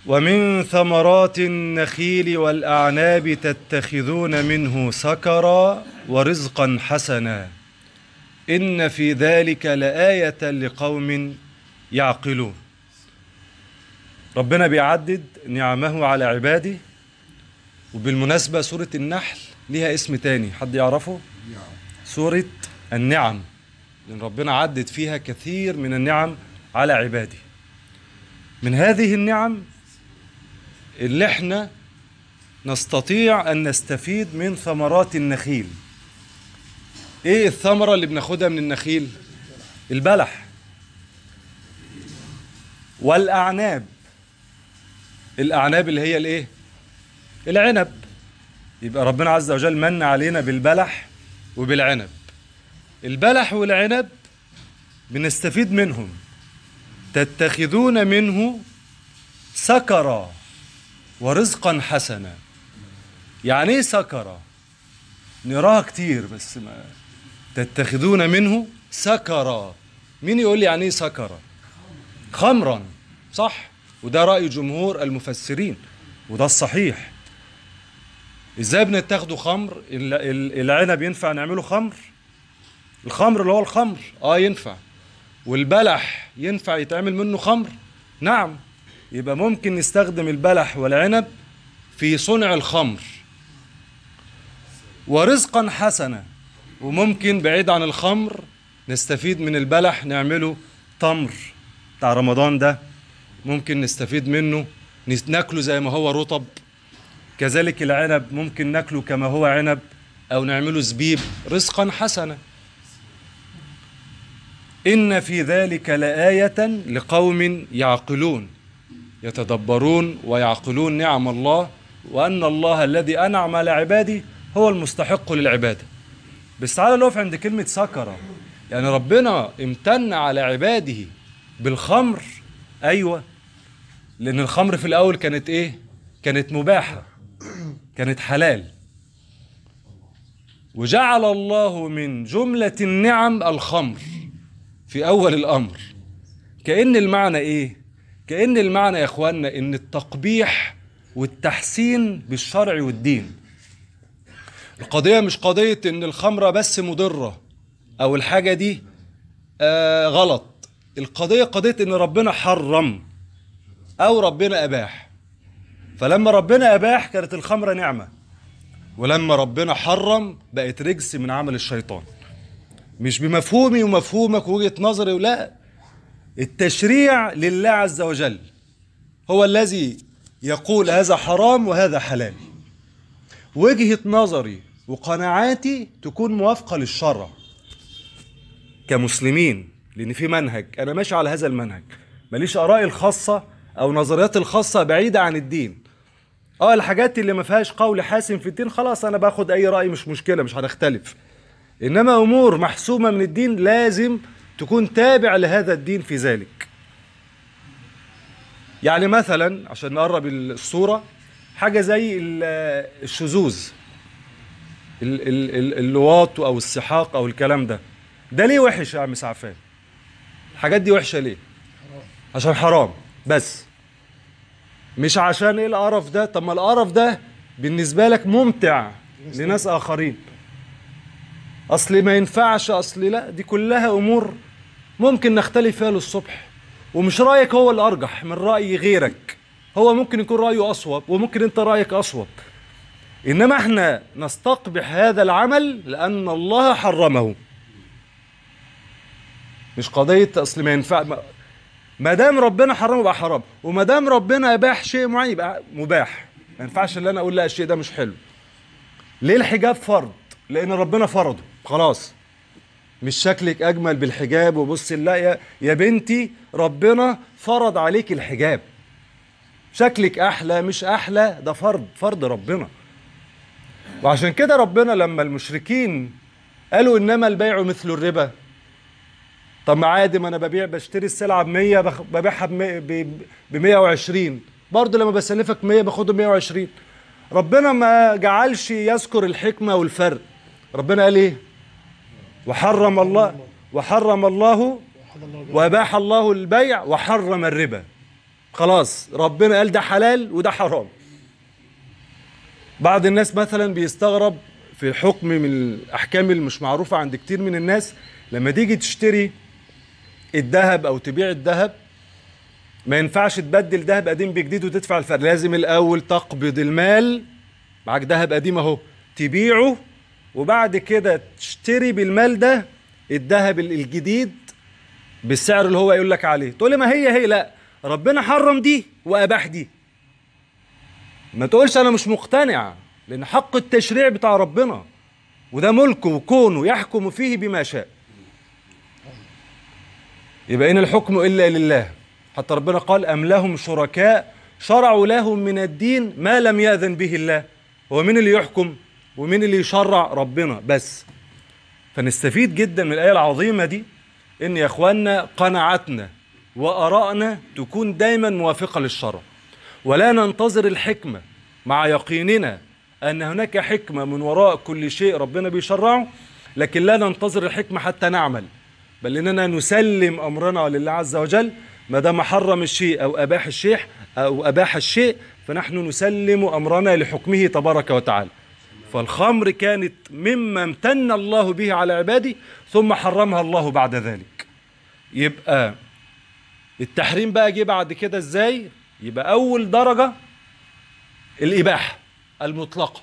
ومن ثمرات النخيل والأعناب تتخذون منه سكرا ورزقا حسنا إن في ذلك لآية لقوم يعقلون ربنا بيعدد نعمه على عباده وبالمناسبة سورة النحل ليها اسم تاني حد يعرفه؟ سورة النعم لأن ربنا عدد فيها كثير من النعم على عباده من هذه النعم اللي احنا نستطيع أن نستفيد من ثمرات النخيل ايه الثمرة اللي بناخدها من النخيل البلح والأعناب الأعناب اللي هي الايه العنب يبقى ربنا عز وجل من علينا بالبلح وبالعنب البلح والعنب بنستفيد منهم تتخذون منه سكرا ورزقا حسنا يعني ايه سكرا نراها كتير بس ما تتخذون منه سكرا مين يقول لي يعني ايه سكرا خمرا صح وده رأي جمهور المفسرين وده الصحيح ازاي بنتاخده خمر ال- ال- العنب ينفع نعمله خمر الخمر اللي هو الخمر اه ينفع والبلح ينفع يتعمل منه خمر نعم يبقى ممكن نستخدم البلح والعنب في صنع الخمر ورزقا حسنا وممكن بعيد عن الخمر نستفيد من البلح نعمله تمر بتاع رمضان ده ممكن نستفيد منه نس- ناكله زي ما هو رطب كذلك العنب ممكن ناكله كما هو عنب او نعمله زبيب رزقا حسنا ان في ذلك لايه لقوم يعقلون يتدبرون ويعقلون نعم الله وان الله الذي انعم على عباده هو المستحق للعباده بس تعالى نقف عند كلمه سكره يعني ربنا امتن على عباده بالخمر ايوه لان الخمر في الاول كانت ايه كانت مباحه كانت حلال وجعل الله من جمله النعم الخمر في اول الامر كان المعنى ايه كان المعنى يا اخواننا ان التقبيح والتحسين بالشرع والدين القضيه مش قضيه ان الخمره بس مضره او الحاجه دي آه غلط القضيه قضيه ان ربنا حرم او ربنا اباح فلما ربنا اباح كانت الخمره نعمه ولما ربنا حرم بقت رجس من عمل الشيطان مش بمفهومي ومفهومك ووجهه نظري ولا التشريع لله عز وجل هو الذي يقول هذا حرام وهذا حلال وجهه نظري وقناعاتي تكون موافقه للشرع كمسلمين لان في منهج انا ماشي على هذا المنهج ماليش ارائي الخاصه او نظرياتي الخاصه بعيده عن الدين اه الحاجات اللي ما فيهاش قول حاسم في الدين خلاص انا باخد اي راي مش مشكله مش هنختلف انما امور محسومه من الدين لازم تكون تابع لهذا الدين في ذلك يعني مثلا عشان نقرب الصوره حاجه زي ال- الشذوذ ال- ال- ال- اللواط او السحاق او الكلام ده ده ليه وحش يا عم سعفان الحاجات دي وحشه ليه عشان حرام بس مش عشان ايه القرف ده طب ما القرف ده بالنسبه لك ممتع لناس اخرين اصل ما ينفعش اصل لا دي كلها امور ممكن نختلف فيها للصبح ومش رايك هو الارجح من راي غيرك هو ممكن يكون رايه اصوب وممكن انت رايك اصوب انما احنا نستقبح هذا العمل لان الله حرمه مش قضيه اصل ما ينفع ما- ما دام ربنا حرمه يبقى حرام وما دام ربنا اباح شيء معين يبقى مباح ما ينفعش ان انا اقول لا الشيء ده مش حلو ليه الحجاب فرض لان ربنا فرضه خلاص مش شكلك اجمل بالحجاب وبص لا يا يا بنتي ربنا فرض عليك الحجاب شكلك احلى مش احلى ده فرض فرض ربنا وعشان كده ربنا لما المشركين قالوا انما البيع مثل الربا طب ما عادي ما انا ببيع بشتري السلعه ب 100 بخ- ببيعها ب 120 برضه لما بسلفك 100 باخده 120 ربنا ما جعلش يذكر الحكمه والفرق ربنا قال ايه وحرم الله وحرم الله واباح الله البيع وحرم الربا خلاص ربنا قال ده حلال وده حرام بعض الناس مثلا بيستغرب في حكم من الاحكام اللي مش معروفه عند كتير من الناس لما تيجي تشتري الذهب او تبيع الذهب ما ينفعش تبدل ذهب قديم بجديد وتدفع الفرق لازم الاول تقبض المال معاك ذهب قديم اهو تبيعه وبعد كده تشتري بالمال ده الذهب الجديد بالسعر اللي هو يقول لك عليه تقول لي ما هي هي لا ربنا حرم دي واباح دي ما تقولش انا مش مقتنع لان حق التشريع بتاع ربنا وده ملكه وكونه يحكم فيه بما شاء يبقى ان الحكم الا لله حتى ربنا قال ام لهم شركاء شرعوا لهم من الدين ما لم ياذن به الله هو مين اللي يحكم ومين اللي يشرع ربنا بس فنستفيد جدا من الايه العظيمه دي ان يا اخواننا قناعتنا وارائنا تكون دايما موافقه للشرع ولا ننتظر الحكمه مع يقيننا ان هناك حكمه من وراء كل شيء ربنا بيشرعه لكن لا ننتظر الحكمه حتى نعمل بل اننا نسلم امرنا لله عز وجل ما دام حرم الشيء او اباح الشيء او اباح الشيء فنحن نسلم امرنا لحكمه تبارك وتعالى فالخمر كانت مما امتن الله به على عباده ثم حرمها الله بعد ذلك يبقى التحريم بقى جه بعد كده ازاي يبقى اول درجه الاباحه المطلقه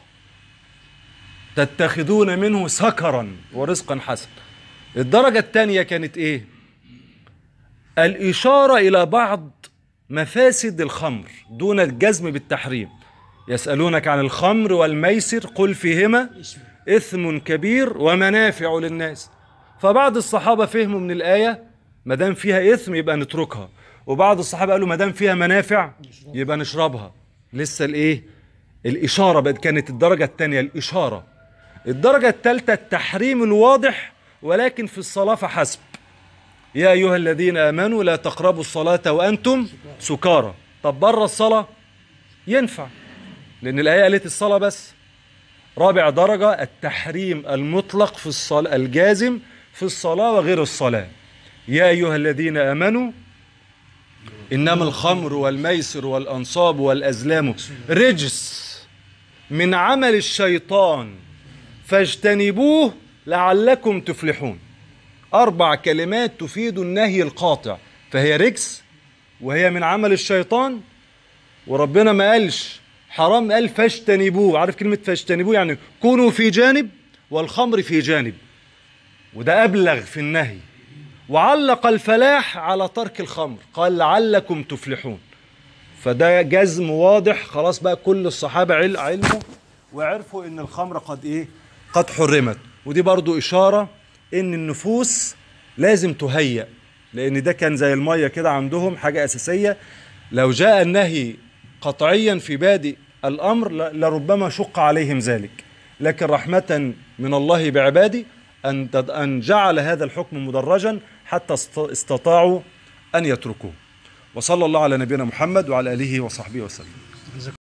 تتخذون منه سكرا ورزقا حسنا الدرجه الثانيه كانت ايه الاشاره الى بعض مفاسد الخمر دون الجزم بالتحريم يسالونك عن الخمر والميسر قل فيهما اثم كبير ومنافع للناس فبعض الصحابه فهموا من الايه ما دام فيها اثم يبقى نتركها وبعض الصحابه قالوا ما دام فيها منافع يبقى نشربها لسه الايه الاشاره بقت كانت الدرجه الثانيه الاشاره الدرجه الثالثه التحريم الواضح ولكن في الصلاه فحسب يا ايها الذين امنوا لا تقربوا الصلاه وانتم سكارى طب بره الصلاه ينفع لان الايه قالت الصلاه بس رابع درجه التحريم المطلق في الصلاه الجازم في الصلاه وغير الصلاه يا ايها الذين امنوا انما الخمر والميسر والانصاب والازلام رجس من عمل الشيطان فاجتنبوه لعلكم تفلحون اربع كلمات تفيد النهي القاطع فهي رجس وهي من عمل الشيطان وربنا ما قالش حرام قال فاجتنبوه عارف كلمه فاجتنبوه يعني كونوا في جانب والخمر في جانب وده ابلغ في النهي وعلق الفلاح على ترك الخمر قال لعلكم تفلحون فده جزم واضح خلاص بقى كل الصحابة عل علموا وعرفوا ان الخمر قد ايه قد حرمت ودي برضو اشارة ان النفوس لازم تهيأ لان ده كان زي المية كده عندهم حاجة اساسية لو جاء النهي قطعيا في بادئ الامر لربما شق عليهم ذلك لكن رحمة من الله بعباده أن أن جعل هذا الحكم مدرجا حتى استطاعوا أن يتركوه وصلى الله على نبينا محمد وعلى آله وصحبه وسلم